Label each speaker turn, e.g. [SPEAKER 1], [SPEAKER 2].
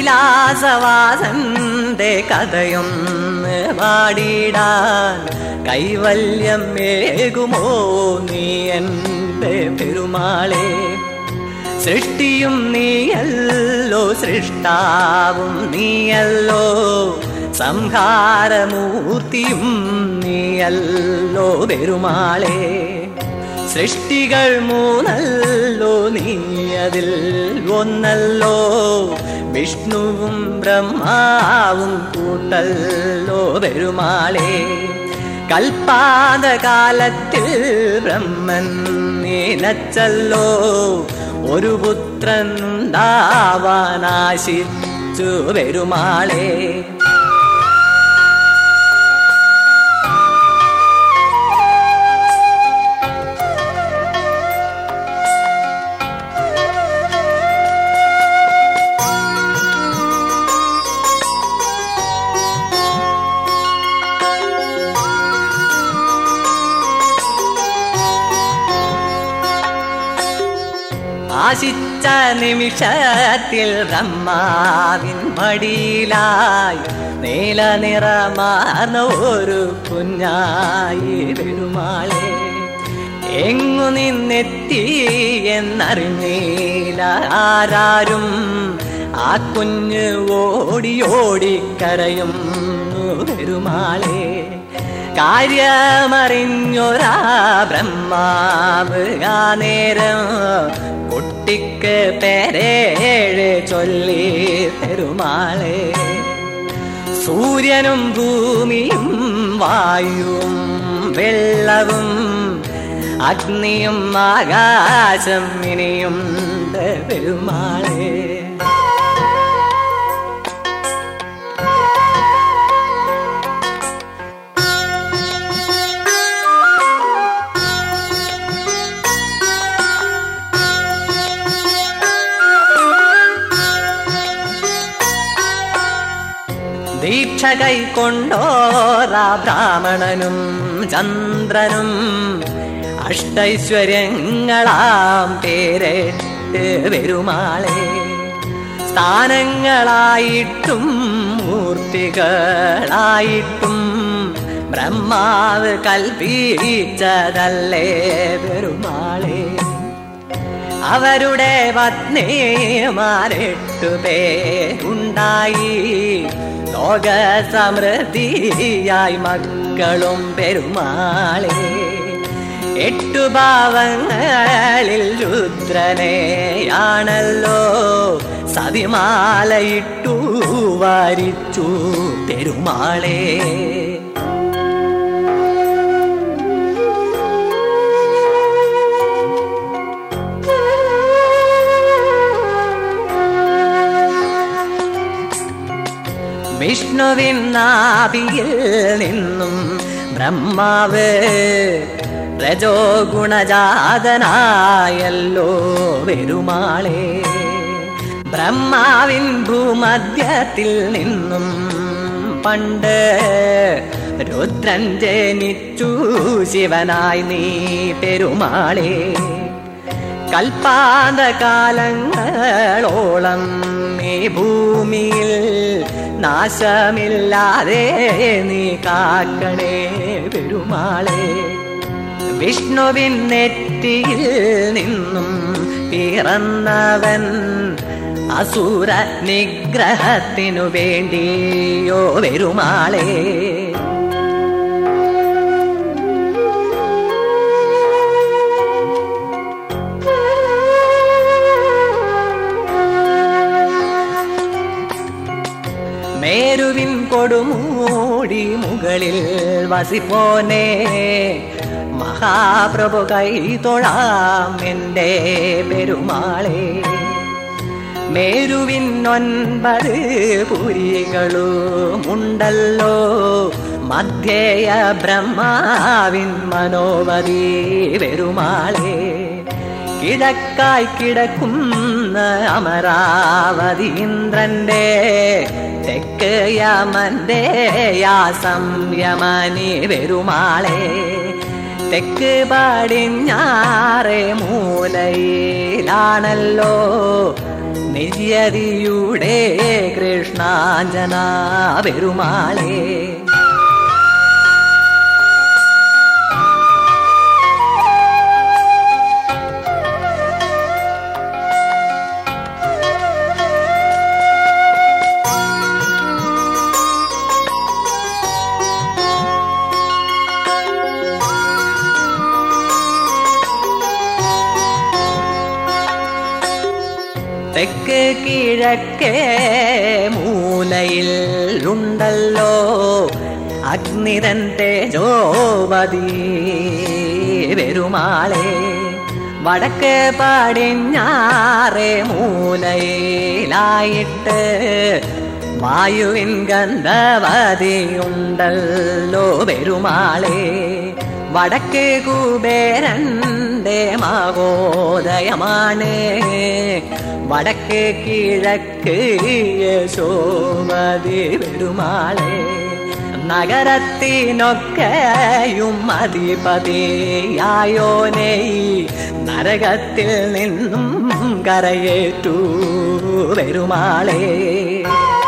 [SPEAKER 1] കൈലാസവാസന്റെ കഥയൊന്ന് പാടിടാൻ കൈവല്യം ഏകുമോ നീ എൻ്റെ പെരുമാളെ സൃഷ്ടിയും നീയല്ലോ സൃഷ്ടാവും നീയല്ലോ സംഹാരമൂർത്തിയും നീയല്ലോ പെരുമാളെ സൃഷ്ടികൾ മൂന്നല്ലോ നീ അതിൽ ഒന്നല്ലോ വിഷ്ണുവും ബ്രഹ്മാവും കൂട്ടല്ലോ പെരുമാളെ കൽപ്പാതകാലത്തിൽ ബ്രഹ്മൻ നീലച്ചല്ലോ ഒരു പുത്രൻ ഉണ്ടാവാനാശിച്ചു പെരുമാളെ ആശിച്ച നിമിഷത്തിൽ ബ്രഹ്മാവിൻ മടിയിലായി നീല നിറമാർന്ന ഒരു കുഞ്ഞായി പെരുമാളെ എങ്ങു നിന്നെത്തി എന്നറിഞ്ഞില്ല ആരാരും ആ കുഞ്ഞ് ഓടി ഓടി കരയും പെരുമാളെ കാര്യമറിഞ്ഞൊരാ ബ്രഹ്മാവ് ആ നേരം കുട്ടിക്ക് പേരേഴ് ചൊല്ലി പെരുമാളെ സൂര്യനും ഭൂമിയും വായുവും വെള്ളവും അഗ്നിയും ആകാശം ഇനിയും പെരുമാളെ ദീക്ഷ കൈക്കൊണ്ടോറാ ബ്രാഹ്മണനും ചന്ദ്രനും അഷ്ടൈശ്വര്യങ്ങളാം പേരെട്ട് പെരുമാളെ സ്ഥാനങ്ങളായിട്ടും മൂർത്തികളായിട്ടും ബ്രഹ്മാവ് കൽപ്പിച്ചതല്ലേ പെരുമാളെ അവരുടെ പത്നിമാരെട്ടു പേരുണ്ടായി ലോക സമൃദ്ധിയായി മക്കളും പെരുമാളെ എട്ടു ഭാവങ്ങളിൽ രുദ്രനെയാണല്ലോ സതിമാലയിട്ടു വാരിച്ചു പെരുമാളെ വിഷ്ണുവിൻ നാഭിയിൽ നിന്നും ബ്രഹ്മാവ് രജോ ഗുണജാതനായല്ലോ പെരുമാളെ ബ്രഹ്മാവിൻ ഭൂമധ്യത്തിൽ നിന്നും പണ്ട് രുദ്രൻ ജനിച്ചു ശിവനായി നീ പെരുമാളെ കൽപ്പാന്തകാലങ്ങളോളം ഈ ഭൂമിയിൽ നാശമില്ലാതെ നീ കാക്കണേ പെരുമാളെ വിഷ്ണുവിൻ നെറ്റിയിൽ നിന്നും പിറന്നവൻ അസുര നിഗ്രഹത്തിനു വേണ്ടിയോ പെരുമാളെ മേരുവിൻ കൊടുമൂടി മുകളിൽ വസിപ്പോനെ മഹാപ്രഭു കൈ തൊഴാം എൻ്റെ പെരുമാളെ മേരുവിൻ ഒൻപത് പുരികളുമുണ്ടല്ലോ മധ്യേയ ബ്രഹ്മാവിൻ മനോവതി പെരുമാളെ കിഴക്കായി കിടക്കുന്ന അമരാവതി ഇന്ദ്രന്റെ തെക്ക് യമന്റെ യാ സംയമനി പെരുമാളെ തെക്ക് പടിഞ്ഞാറെ മൂലയിലാണല്ലോ നിര്യതിയുടെ കൃഷ്ണാഞ്ജന പെരുമാളേ തെക്ക് കിഴക്കേ മൂലയിൽ ഉണ്ടല്ലോ അഗ്നിതൻ തേജോപതി പെരുമാളെ വടക്ക് പടിഞ്ഞാറേ മൂലയിലായിട്ട് വായുവിൻ ഗന്ധവതി ഉണ്ടല്ലോ പെരുമാളെ വടക്ക് കുബേരന്റെ മഹോദയമാണ് വടക്ക് കിഴക്ക് യശോമതി പെരുമാളെ നഗരത്തിനൊക്കെയും അധിപതിയായോനെ നരകത്തിൽ നിന്നും കരയേറ്റു പെരുമാളേ